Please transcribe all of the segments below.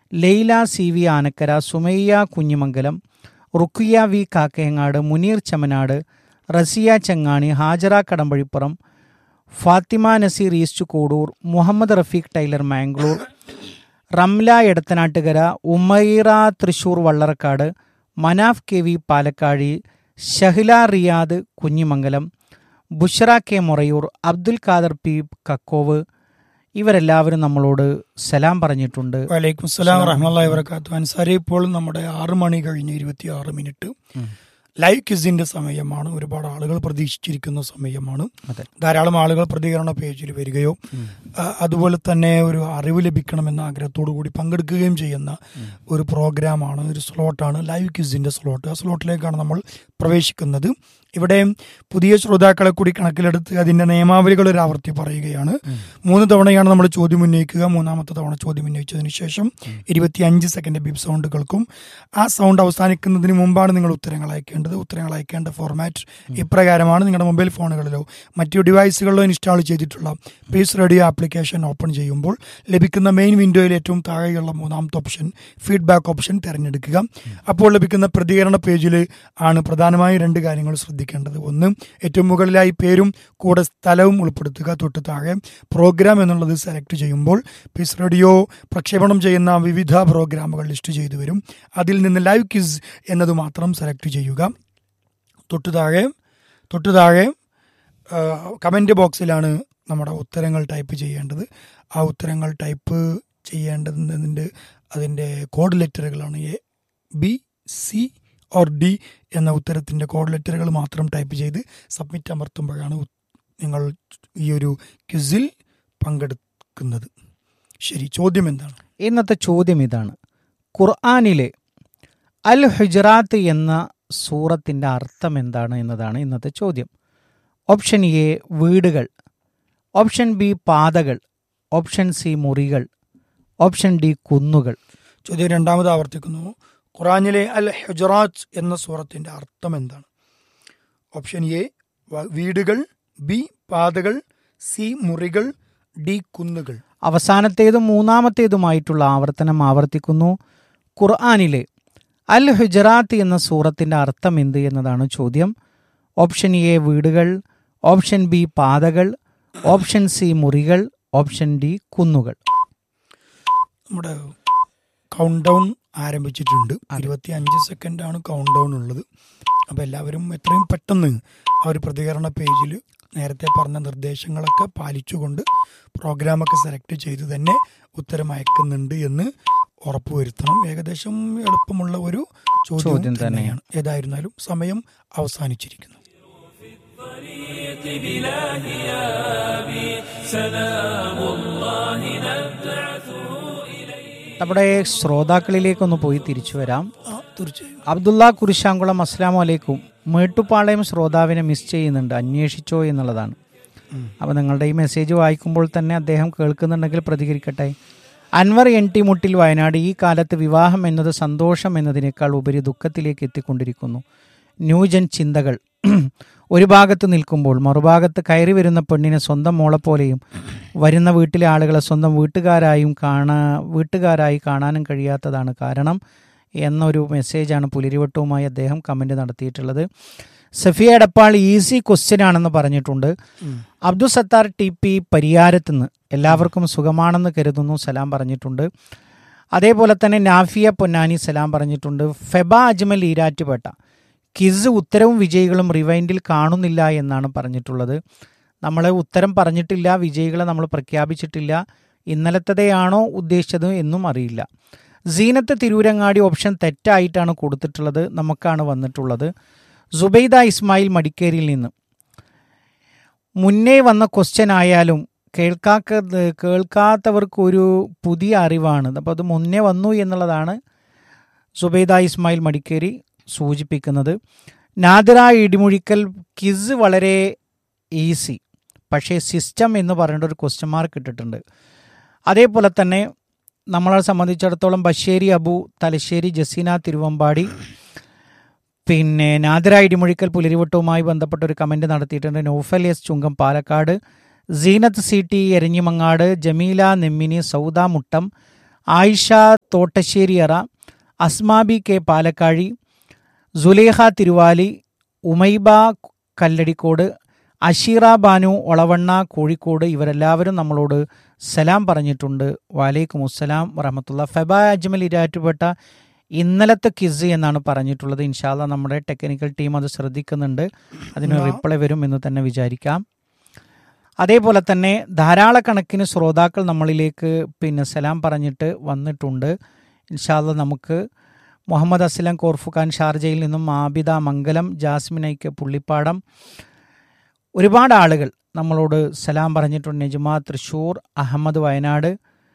Laila C V Anakkara Sumayya Kunhimangalam Rukkiya V Kakkayangad Muneer Chamanad Rasiya Chengani Hajara Kadampazhipuram Fathima Naseer east Kodur Muhammad Rafeeq tailor Mangalore Ramla Edathanattukara Umaira Thrissur Vallarakkad Manaf K V Palakkazhi Shahila Riyadh Kunhimangalam Bushra K Morayur Abdul Khader P Kakkov ഇവരെല്ലാവരും നമ്മളോട് സലാം പറഞ്ഞിട്ടുണ്ട് വലൈക്കും സ്ലാം വറഹമുല്ലാ വബർക്കാത്തു അൻസാരി ഇപ്പോൾ നമ്മുടെ ആറ് മണി കഴിഞ്ഞ് ഇരുപത്തി ആറ് മിനിറ്റ് ലൈവ് ക്വിസിന്റെ സമയമാണ് ഒരുപാട് ആളുകൾ പ്രതീക്ഷിച്ചിരിക്കുന്ന സമയമാണ് അതെ ധാരാളം ആളുകൾ പ്രതികരണ പേജിൽ വരികയോ ആ, അതുപോലെ തന്നെ ഒരു അറിവ് ലഭിക്കണമെന്ന ആഗ്രഹത്തോടു കൂടി പങ്കെടുക്കുകയും ചെയ്യുന്ന ഒരു പ്രോഗ്രാമാണ് ഒരു സ്ലോട്ടാണ് ലൈവ് ക്വിസിന്റെ സ്ലോട്ട് ആ സ്ലോട്ടിലേക്കാണ് നമ്മൾ പ്രവേശിക്കുന്നത് ഇവിടെ പുതിയ ശ്രോതാക്കളെ കൂടി കണക്കിലെടുത്ത് അതിന്റെ നിയമാവലികൾ ഒരു ആവർത്തി പറയുകയാണ് മൂന്ന് തവണയാണ് നമ്മൾ ചോദ്യം ഉന്നയിക്കുക മൂന്നാമത്തെ തവണ ചോദ്യം ഉന്നയിച്ചതിന് ശേഷം ഇരുപത്തി അഞ്ച് സെക്കൻഡ് ബിപ് സൗണ്ട് കേൾക്കും ആ സൗണ്ട് അവസാനിക്കുന്നതിന് മുമ്പാണ് നിങ്ങൾ ഉത്തരങ്ങൾ അയക്കേണ്ടത് ഉത്തരങ്ങൾ അയക്കേണ്ട ഫോർമാറ്റ് ഇപ്രകാരമാണ് നിങ്ങളുടെ മൊബൈൽ ഫോണുകളിലോ മറ്റു ഡിവൈസുകളിലോ ഇൻസ്റ്റാൾ ചെയ്തിട്ടുള്ള പീസ് റേഡിയോ ആപ്ലിക്കേഷൻ ഓപ്പൺ ചെയ്യുമ്പോൾ ലഭിക്കുന്ന മെയിൻ വിൻഡോയിൽ ഏറ്റവും താഴെയുള്ള മൂന്നാമത്തെ ഓപ്ഷൻ ഫീഡ്ബാക്ക് ഓപ്ഷൻ തിരഞ്ഞെടുക്കുക അപ്പോൾ ലഭിക്കുന്ന പ്രതികരണ പേജിൽ ആണ് പ്രധാനമായും രണ്ട് കാര്യങ്ങൾ ശ്രദ്ധിക്കേണ്ടത് ഒന്ന് ഏറ്റവും മുകളിലായി പേരും കൂടെ സ്ഥലവും ഉൾപ്പെടുത്തുക തൊട്ട് താഴെ പ്രോഗ്രാം എന്നുള്ളത് സെലക്ട് ചെയ്യുമ്പോൾ പീസ് റേഡിയോ പ്രക്ഷേപണം ചെയ്യുന്ന വിവിധ പ്രോഗ്രാമുകൾ ലിസ്റ്റ് ചെയ്തു വരും അതിൽ നിന്ന് ലൈവ് ക്വിസ് എന്നത് മാത്രം സെലക്ട് ചെയ്യുക തൊട്ട് താഴെ തൊട്ട് താഴെ കമൻറ്റ് ബോക്സിലാണ് നമ്മുടെ ഉത്തരങ്ങൾ ടൈപ്പ് ചെയ്യേണ്ടത് ആ ഉത്തരങ്ങൾ ടൈപ്പ് ചെയ്യേണ്ടതിൻ്റെ അതിൻ്റെ കോഡ് ലെറ്ററുകളാണ് A B C or D എന്ന ഉത്തരത്തിൻ്റെ കോഡ് ലെറ്ററുകൾ മാത്രം ടൈപ്പ് ചെയ്ത് സബ്മിറ്റ് അമർത്തുമ്പോഴാണ് ഉ- നിങ്ങൾ ഈ ഒരു ക്വിസിൽ പങ്കെടുക്കുന്നത് ശരി ചോദ്യം എന്താണ് ഇന്നത്തെ ചോദ്യം ഇതാണ് ഖുർആാനിലെ അൽ ഹുജറാത്ത് എന്ന സൂറത്തിൻ്റെ അർത്ഥം എന്താണ് എന്നതാണ് ഇന്നത്തെ ചോദ്യം ഓപ്ഷൻ എ വീടുകൾ ഓപ്ഷൻ ബി പാതകൾ ഓപ്ഷൻ സി മുറികൾ ഓപ്ഷൻ ഡി കുന്നുകൾ ചോദ്യം രണ്ടാമത് ആവർത്തിക്കുന്നു ഖുറാനിലെ അൽ ഹുജറാത്ത് എന്ന സൂറത്തിന്റെ അർത്ഥം എന്താണ് ഓപ്ഷൻ എ വ- വീടുകൾ ബി പാതകൾ സി മുറികൾ ഡി കുന്നുകൾ അവസാനത്തേതും മൂന്നാമത്തേതുമായിട്ടുള്ള ആവർത്തനം ആവർത്തിക്കുന്നു ഖുർആാനിലെ അൽ ഹുജറാത്ത് എന്ന സൂറത്തിൻ്റെ അർത്ഥം എന്ത് എന്നതാണ് ചോദ്യം ഓപ്ഷൻ എ വീടുകൾ ഓപ്ഷൻ ബി പാതകൾ ഓപ്ഷൻ സി മുറികൾ ഓപ്ഷൻ ഡി കുന്നുകൾ നമ്മുടെ കൗണ്ട് ഡൗൺ ആരംഭിച്ചിട്ടുണ്ട് ഇരുപത്തി അഞ്ച് സെക്കൻഡ് ആണ് കൗണ്ട് ഡൗൺ ഉള്ളത് അപ്പോൾ എല്ലാവരും എത്രയും പെട്ടെന്ന് ആ ഒരു പ്രതികരണ പേജിൽ നേരത്തെ പറഞ്ഞ നിർദ്ദേശങ്ങളൊക്കെ പാലിച്ചുകൊണ്ട് പ്രോഗ്രാമൊക്കെ സെലക്ട് ചെയ്ത് തന്നെ ഉത്തരം അയക്കുന്നുണ്ട് എന്ന് ഉറപ്പുവരുത്തണം ഏകദേശം എളുപ്പമുള്ള ഒരു ചോദ്യം ചോദ്യം തന്നെയാണ് ഏതായിരുന്നാലും സമയം അവസാനിച്ചിരിക്കുന്നു നമ്മുടെ ശ്രോതാക്കളിലേക്കൊന്ന് പോയി തിരിച്ചു വരാം ആ തീർച്ചയായും അബ്ദുള്ള കുരിശാങ്കുളം അസ്സാം വലൈക്കും മേട്ടുപ്പാളയം ശ്രോതാവിനെ മിസ് ചെയ്യുന്നുണ്ട് അന്വേഷിച്ചോ എന്നുള്ളതാണ് അപ്പോൾ നിങ്ങളുടെ ഈ മെസ്സേജ് വായിക്കുമ്പോൾ തന്നെ അദ്ദേഹം കേൾക്കുന്നുണ്ടെങ്കിൽ പ്രതികരിക്കട്ടെ അൻവർ എൻ ടി മുട്ടിൽ വയനാട് ഈ കാലത്ത് വിവാഹം എന്നത് സന്തോഷം എന്നതിനേക്കാൾ ഉപരി ദുഃഖത്തിലേക്ക് എത്തിക്കൊണ്ടിരിക്കുന്നു ന്യൂജൻ ചിന്തകൾ ഒരു ഭാഗത്ത് നിൽക്കുമ്പോൾ മറുഭാഗത്ത് കയറി വരുന്ന പെണ്ണിനെ സ്വന്തം മോളെപ്പോലെയും വരുന്ന വീട്ടിലെ ആളുകളെ സ്വന്തം വീട്ടുകാരായും കാണാ വീട്ടുകാരായി കാണാനും കഴിയാത്തതാണ് കാരണം എന്നൊരു മെസ്സേജാണ് പുലരിവട്ടവുമായി അദ്ദേഹം കമൻ്റ് നടത്തിയിട്ടുള്ളത് സഫിയ എടപ്പാൾ ഈസി ക്വസ്റ്റ്യൻ ആണെന്ന് പറഞ്ഞിട്ടുണ്ട് അബ്ദുൽ സത്താർ ടി പി പരിയാരത്ത് നിന്ന് എല്ലാവർക്കും സുഖമാണെന്ന് കരുതുന്നു സലാം പറഞ്ഞിട്ടുണ്ട് അതേപോലെ തന്നെ നാഫിയ പൊന്നാനി സലാം പറഞ്ഞിട്ടുണ്ട് ഫെബ അജ്മൽ ഈരാറ്റുപേട്ട കിസ് ഉത്തരവും വിജയികളും റിവൈൻഡിൽ കാണുന്നില്ല എന്നാണ് പറഞ്ഞിട്ടുള്ളത് നമ്മൾ ഉത്തരം പറഞ്ഞിട്ടില്ല വിജയികളെ നമ്മൾ പ്രഖ്യാപിച്ചിട്ടില്ല ഇന്നലത്തതെയാണോ ഉദ്ദേശിച്ചത് എന്നും അറിയില്ല സീനത്ത് തിരൂരങ്ങാടി ഓപ്ഷൻ തെറ്റായിട്ടാണ് കൊടുത്തിട്ടുള്ളത് നമുക്കാണ് വന്നിട്ടുള്ളത് സുബൈദ ഇസ്മായിൽ മടിക്കേരിയിൽ നിന്ന് മുന്നേ വന്ന ക്വസ്റ്റ്യൻ ആയാലും കേൾക്കാക്ക കേൾക്കാത്തവർക്ക് ഒരു പുതിയ അറിവാണ് അപ്പോൾ അത് മുന്നേ വന്നു എന്നുള്ളതാണ് സുബൈദ ഇസ്മായിൽ മടിക്കേരി സൂചിപ്പിക്കുന്നത് നാദിറ ഇടിമുഴിക്കൽ കിസ് വളരെ ഈസി പക്ഷേ സിസ്റ്റം എന്ന് പറയേണ്ട ഒരു ക്വസ്റ്റ്യൻ മാർക്ക് ഇട്ടിട്ടുണ്ട് അതേപോലെ തന്നെ നമ്മളെ സംബന്ധിച്ചിടത്തോളം ബഷേരി അബു തലശ്ശേരി ജസീന തിരുവമ്പാടി പിന്നെ നാദിറ ഇടിമുഴിക്കൽ പുലരിവട്ടവുമായി ബന്ധപ്പെട്ട ഒരു കമൻറ്റ് നടത്തിയിട്ടുണ്ട് Naufal S Chungam Palakkad Seenath C T Eranhimangad Jameela Nemmini Sauda Muttam Ayisha Thottasseriyara Asmabi K Palakkazhi Sulekha Thiruvali Umaiba Kalladikode Asheera Banu Olavanna Kozhikode ഇവരെല്ലാവരും നമ്മളോട് സലാം പറഞ്ഞിട്ടുണ്ട് വാലേക്കും അസ്സലാം വറഹമത്തുള്ള ഫെബ അജ്മൽ ഇരാറ്റുപെട്ട ഇന്നലത്തെ കിസ് എന്നാണ് പറഞ്ഞിട്ടുള്ളത് ഇൻഷാല്ല നമ്മുടെ ടെക്നിക്കൽ ടീം അത് ശ്രദ്ധിക്കുന്നുണ്ട് അതിന് റിപ്ലൈ വരും എന്ന് തന്നെ വിചാരിക്കാം അതേപോലെ തന്നെ ധാരാളക്കണക്കിന് ശ്രോതാക്കൾ നമ്മളിലേക്ക് പിന്നെ സലാം പറഞ്ഞിട്ട് വന്നിട്ടുണ്ട് ഇൻഷാല്ല നമുക്ക് മുഹമ്മദ് അസ്ലം കോർഫുഖാൻ ഷാർജയിൽ നിന്നും ആബിദ മംഗലം ജാസ്മിൻ ഐക്ക് പുള്ളിപ്പാടം ഒരുപാട് ആളുകൾ നമ്മളോട് സലാം പറഞ്ഞിട്ടുണ്ട് നജ്മ തൃശൂർ അഹമ്മദ് വയനാട്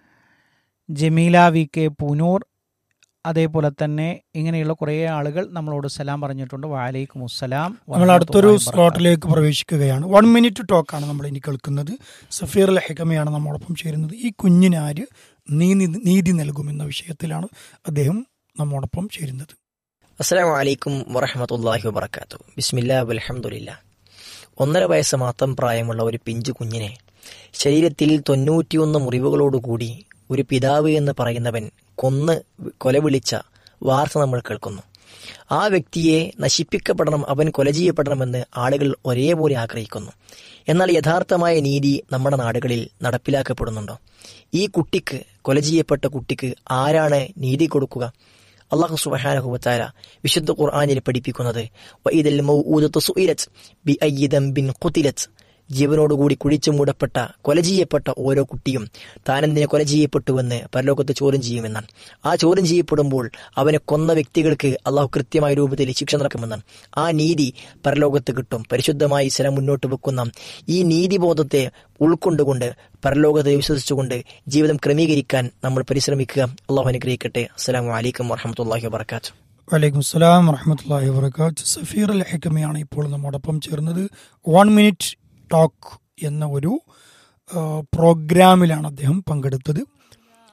ജമീല വി കെ പൂനൂർ അതേപോലെ തന്നെ ഇങ്ങനെയുള്ള കുറേ ആളുകൾ നമ്മളോട് സലാം പറഞ്ഞിട്ടുണ്ട് വാലൈക്കും അസ്സലാം നമ്മൾ അടുത്തൊരു വറഹ്മത്തുള്ളാഹി വബറകാതുഹു. സ്ലോട്ടിലേക്ക് പ്രവേശിക്കുകയാണ് വൺ മിനിറ്റ് ടോക്കാണ് നമ്മൾ ഇനി കേൾക്കുന്നത് സഫീർ ലഹിക്കമയാണ് നമ്മോടൊപ്പം ചേരുന്നത് ഈ കുഞ്ഞിന് ആര് നീതി നീതി നൽകുമെന്ന വിഷയത്തിലാണ് അദ്ദേഹം നമ്മോടൊപ്പം ചേരുന്നത് അസ്സാം വലൈക്കും വറഹമത്തല്ലാഹി വബർക്കാത്തു ബിസ്മില്ലാ വലഹമുല്ല ഒന്നര വയസ്സ് മാത്രം പ്രായമുള്ള ഒരു പിഞ്ചു കുഞ്ഞിനെ ശരീരത്തിൽ തൊണ്ണൂറ്റിയൊന്ന് മുറിവുകളോടുകൂടി ഒരു പിതാവ് എന്ന് പറയുന്നവൻ കൊന്ന് കൊലവിളിച്ച വാർത്ത നമ്മൾ കേൾക്കുന്നു ആ വ്യക്തിയെ നശിപ്പിക്കപ്പെടണം അവൻ കൊല ചെയ്യപ്പെടണമെന്ന് ആളുകൾ ഒരേപോലെ ആഗ്രഹിക്കുന്നു എന്നാൽ യഥാർത്ഥമായ നീതി നമ്മുടെ നാടുകളിൽ നടപ്പിലാക്കപ്പെടുന്നുണ്ടോ ഈ കുട്ടിക്ക് കൊല ചെയ്യപ്പെട്ട കുട്ടിക്ക് ആരാണ് നീതി കൊടുക്കുക അള്ളാഹു സുബഹാനഹുവത്താര വിശുദ്ധ ഖുർആാനിൽ പഠിപ്പിക്കുന്നത് വഇദൽ മൗഊദത്തു സുഇലത് ബിഅയ്യി ദംബിൻ ഖുതിലത് ജീവനോടുകൂടി കുഴിച്ചു മൂടപ്പെട്ട കൊല ചെയ്യപ്പെട്ട ഓരോ കുട്ടിയും താനെന്തിനെ കൊല ചെയ്യപ്പെട്ടുവെന്ന് പരലോകത്ത് ചോദ്യം ചെയ്യുമെന്നാണ് ആ ചോദ്യം ചെയ്യപ്പെടുമ്പോൾ അവനെ കൊന്ന വ്യക്തികൾക്ക് അള്ളാഹു കൃത്യമായ രൂപത്തിൽ ശിക്ഷ നടക്കുമെന്നാണ് ആ നീതി പരലോകത്ത് കിട്ടും പരിശുദ്ധമായി ഇസ്ലാം മുന്നോട്ട് വെക്കുന്ന ഈ നീതിബോധത്തെ ഉൾക്കൊണ്ടുകൊണ്ട് പരലോകത്തെ വിശ്വസിച്ചുകൊണ്ട് ജീവിതം ക്രമീകരിക്കാൻ നമ്മൾ പരിശ്രമിക്കുക അള്ളാഹു അനുഗ്രഹിക്കട്ടെ അസ്സലാമു അലൈക്കും വറഹമത്തല്ലാഹി വാബർക്കാത്തു വലൈക്കും സ്ലാം വറഹമത്തല്ലാഹി വബർക്കാത്ത് സഫീർ അൽ ഹക്കമയാണ് ഇപ്പോൾ നമ്മോടൊപ്പം ചേർന്നത് വൺ മിനിറ്റ് ടോക്ക് എന്ന ഒരു ആ, പ്രോഗ്രാമിലാണ് അദ്ദേഹം പങ്കെടുത്തത്